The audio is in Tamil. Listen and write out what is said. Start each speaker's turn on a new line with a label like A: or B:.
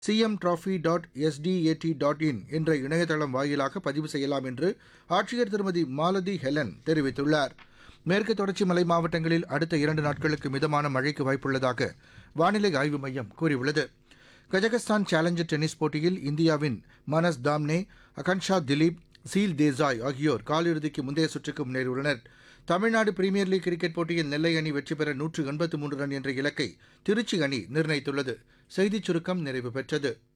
A: CM trophy dot SDAT dot in என்ற இணையதளம் வாயிலாக பதிவு செய்யலாம் என்று ஆட்சியர் திருமதி மாலதி ஹெலன் தெரிவித்துள்ளார் மேற்கு தொடர்ச்சி மலை மாவட்டங்களில் அடுத்த இரண்டு நாட்களுக்கு மிதமான மழைக்கு வாய்ப்புள்ளதாக வானிலை ஆய்வு மையம் கூறியுள்ளது கஜகஸ்தான் சேலஞ்சர் டென்னிஸ் போட்டியில் இந்தியாவின் மனஸ் தாம்னே அகன்ஷா திலீப் சீல் தேசாய் ஆகியோர் காலிறுதிக்கு முந்தைய சுற்றுக்கு முன்னேறியுள்ளனர் தமிழ்நாடு பிரீமியர் லீக் கிரிக்கெட் போட்டியில் நெல்லை அணி வெற்றி பெற நூற்று எண்பத்து மூன்று ரன் என்ற இலக்கை திருச்சி அணி நிர்ணயித்துள்ளது செய்திச் சுருக்கம் நிறைவு பெற்றது